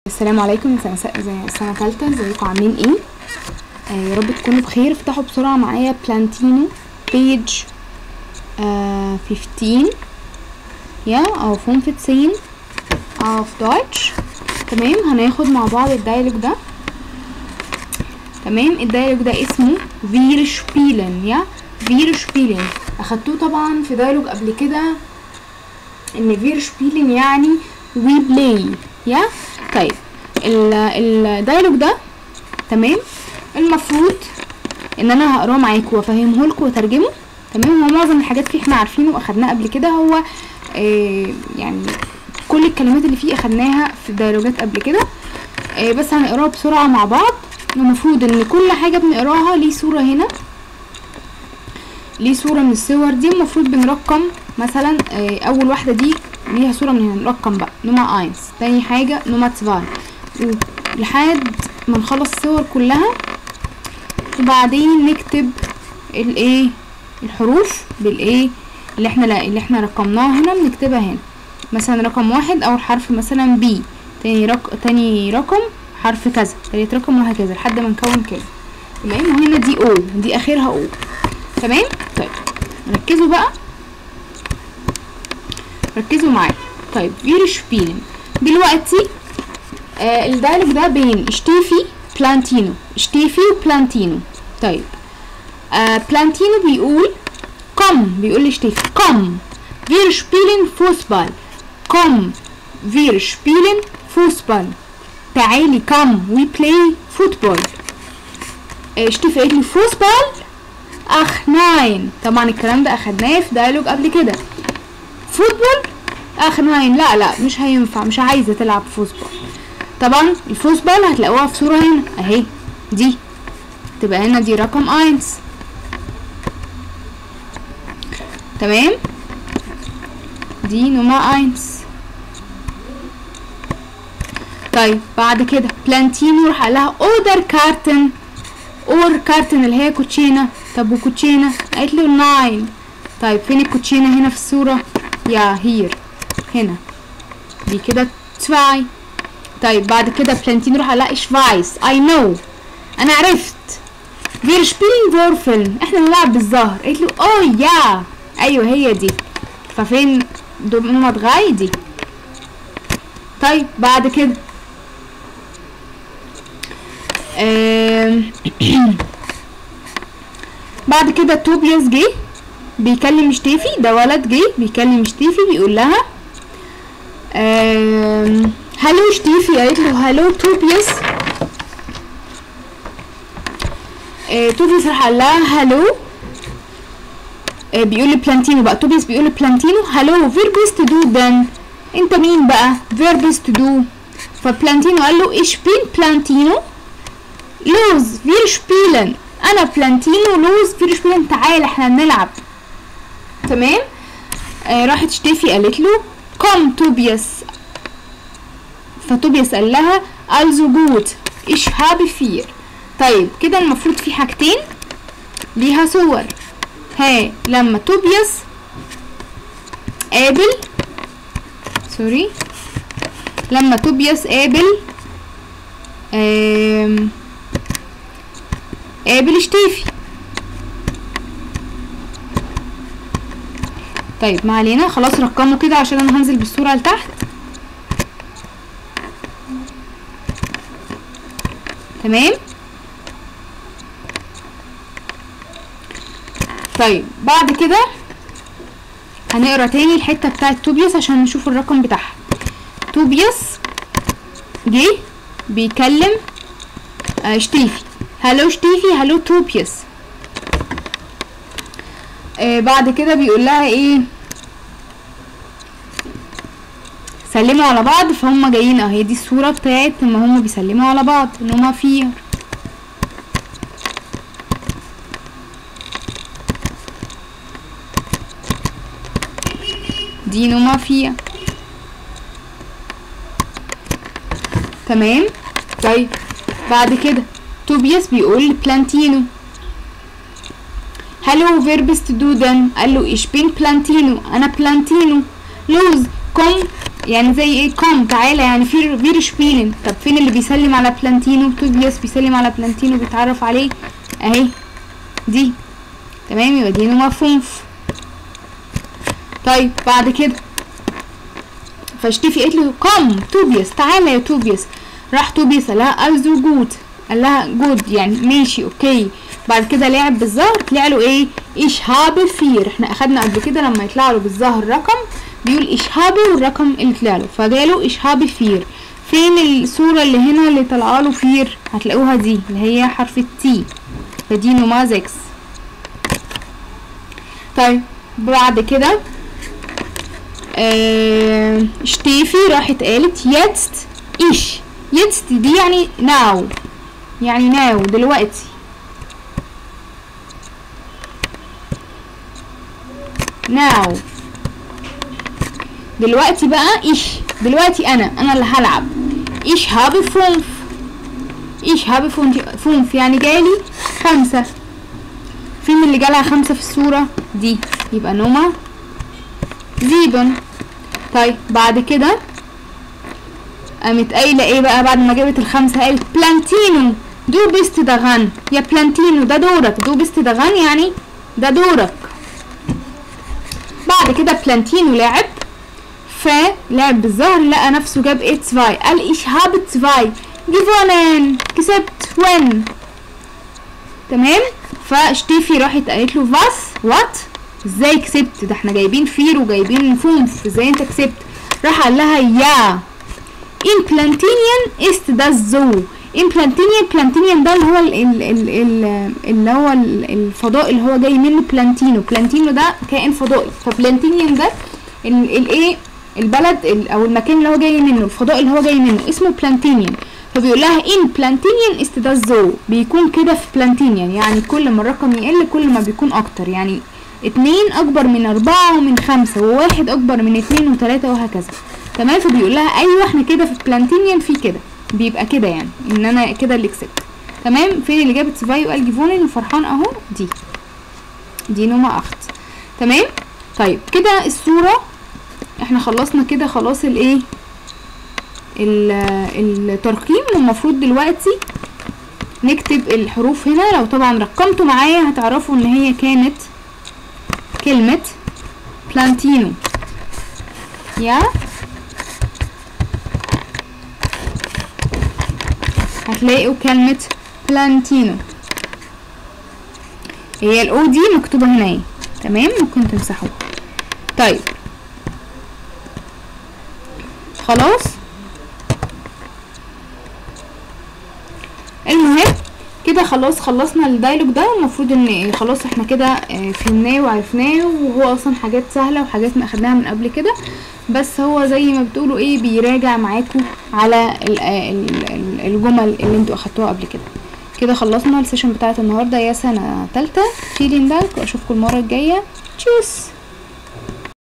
السلام عليكم سنة زي سنة تالتة ازيكم عاملين ايه آه يا رب تكونوا بخير افتحوا بسرعة معايا بلانتينو بيج آه 15 يا او فون 15 auf Deutsch تمام هناخد مع بعض الدايلوج ده تمام الدايلوج ده اسمه wir spielen يا wir spielen اخدتوه طبعا في دايلوج قبل كده ان wir spielen يعني we play يا طيب الدايلوج ده تمام المفروض ان انا هقراه معاكم وافهمه لكم واترجمه تمام هو معظم الحاجات فيه احنا عارفينه واخدناه قبل كده هو آه يعني كل الكلمات اللي فيه اخدناها في الديالوجات قبل كده آه بس هنقراها بسرعه مع بعض المفروض ان كل حاجه بنقراها ليه صوره هنا ليه صوره من الصور دي المفروض بنرقم مثلا آه اول واحده دي ليها صوره من هنا نرقم بقى نوما اينس تاني حاجه نوما تسفاي لحد ما نخلص الصور كلها وبعدين نكتب الايه الحروف بالايه اللي احنا لا اللي احنا رقمناها هنا بنكتبها هنا مثلا رقم واحد اول حرف مثلا بي تاني رق... تاني رقم حرف كذا تالت رقم وهكذا لحد ما نكون كذا تمام وهنا دي او دي اخرها او تمام طيب ركزوا بقى ركزوا معايا طيب wir spielen دلوقتي آه الدايلوج ده بين شتيفي بلانتينو شتيفي وبلانتينو طيب آه بلانتينو بيقول كم بيقول لشتيفي كم wir spielen Fußball komm wir spielen Fußball تعالي come we play football شتيفي قالت لي فوسبال اخ ناين طبعا الكلام ده اخدناه في دايلوج قبل كده فوتبول اخ ناين لا لا مش هينفع مش عايزه تلعب فوسبال طبعا الفوسبال هتلاقوها في صوره هنا اهي دي تبقى هنا دي رقم اينس تمام دي نوما اينس طيب بعد كده بلانتينو راح قال لها اودر كارتن اور كارتن اللي هي كوتشينه طب وكوتشينه قالت له ناين طيب فين الكوتشينه هنا في الصوره يا هير هنا دي كده تواي طيب بعد كده بلانتينو راح قال لها ايش فايس اي نو انا عرفت wir spielen Würfeln احنا بنلعب بالزهر قالت له اوه يا ايوه هي دي ففين نمط غاي دي طيب بعد كده بعد كده توبياس جه بيكلم شتيفي ده ولد جه بيكلم شتيفي بيقول لها هلو شتيفي قالت له هلو توبياس توبياس راح قال لها هلو بيقول لبلانتينو بقى توبيس بيقول لبلانتينو هلو فير بيست دو دن انت مين بقى فير بيست دو فبلانتينو قال له ايش بين بلانتينو لوز فير شبيلن انا بلانتينو لوز فير شبيلن تعال احنا بنلعب تمام آه راحت شتيفي قالت له كوم توبياس فتوبياس قال لها also gut ich habe vier طيب كده المفروض في حاجتين ليها صور ها لما توبياس قابل سوري لما توبياس قابل آم قابل شتيفي طيب ما علينا خلاص رقمه كده عشان انا هنزل بالصورة لتحت تمام طيب بعد كده هنقرا تاني الحته بتاعت توبياس عشان نشوف الرقم بتاعها توبياس جه بيكلم آه شتيفي هلو شتيفي هلو توبياس آه بعد كده بيقول لها ايه سلموا على بعض فهم جايين اهي دي الصوره بتاعت ما هم بيسلموا على بعض ان هما فيها دي نوما فيها تمام طيب بعد كده توبياس بيقول لبلانتينو هلو فيربس تو دو دن قال له ايش بين بلانتينو انا بلانتينو لوز كوم يعني زي ايه كوم تعالى يعني في فير شبيلن طب فين اللي بيسلم على بلانتينو توبياس بيسلم على بلانتينو بيتعرف عليه اهي دي تمام يبقى دي نوما فونف طيب بعد كده فاشتفي قالت له كم توبياس تعالى يا توبياس راح توبياس قال لها also جود قال لها جود يعني ماشي اوكي بعد كده لعب بالظهر طلع له ايه ايش هابه فير احنا اخدنا قبل كده لما يطلع له بالظهر رقم بيقول ايش هابه والرقم اللي طلع له فجاله ايش هابه فير فين الصورة اللي هنا اللي طالعه له فير هتلاقوها دي اللي هي حرف التي فدي نوما زكس طيب بعد كده آه شتيفي راحت قالت يتست ايش يتست دي يعني ناو يعني ناو دلوقتي ناو دلوقتي بقى ايش دلوقتي انا انا اللي هلعب ايش هابي فونف ايش هابي فونف فونف يعني جالي خمسة فين اللي جالها خمسة في الصورة دي يبقى نوما زيبن طيب بعد كده قامت قايلة ايه بقى بعد ما جابت الخمسة قالت بلانتينو دو بيست دغن يا بلانتينو ده دورك دو بيست دغن يعني ده دورك بعد كده بلانتينو لعب فلعب بالظهر لقى نفسه جاب ايه تسفاي قال ايش هابت تسفاي جيفونن كسبت وين تمام فشتيفي راحت قالت له فاس وات ازاي كسبت ده احنا جايبين فير وجايبين فونف ازاي انت كسبت راح قال لها يا ان بلانتينيان است ده الزو ان بلانتينيان بلانتينيان ده اللي هو ال ال ال ال اللي هو ال- الفضاء اللي هو جاي منه بلانتينو بلانتينو ده كائن فضائي فبلانتينيان ده ال- الايه البلد ال- او المكان اللي هو جاي منه الفضاء اللي هو جاي منه اسمه بلانتينيان فبيقول لها ان بلانتينيان است ده الزو بيكون كده في بلانتينيان يعني كل ما الرقم يقل كل ما بيكون اكتر يعني اتنين اكبر من اربعة ومن خمسة وواحد اكبر من اتنين وتلاتة وهكذا تمام فبيقول لها ايوه احنا كده في بلانتينيان في كده بيبقى كده يعني ان انا كده اللي كسبت تمام فين اللي جابت سفاي وقال جيفونن وفرحان اهو دي دي نوما اخت تمام طيب كده الصورة احنا خلصنا كده خلاص الايه ال- الترقيم والمفروض دلوقتي نكتب الحروف هنا لو طبعا رقمتوا معايا هتعرفوا ان هي كانت كلمة بلانتينو يا هتلاقوا كلمة بلانتينو هي الاو دي مكتوبة هنا اهي تمام ممكن تمسحوها طيب خلاص المهم كده خلاص خلصنا الدايلوج ده المفروض ان خلاص احنا كده آه، فهمناه وعرفناه وهو اصلا حاجات سهله وحاجات ما اخدناها من قبل كده بس هو زي ما بتقولوا ايه بيراجع معاكم على ال- آه، ال- ال- الجمل اللي انتوا اخدتوها قبل كده كده خلصنا السيشن بتاعت النهارده يا سنه تالتة فيلين دانك واشوفكم المره الجايه تشيس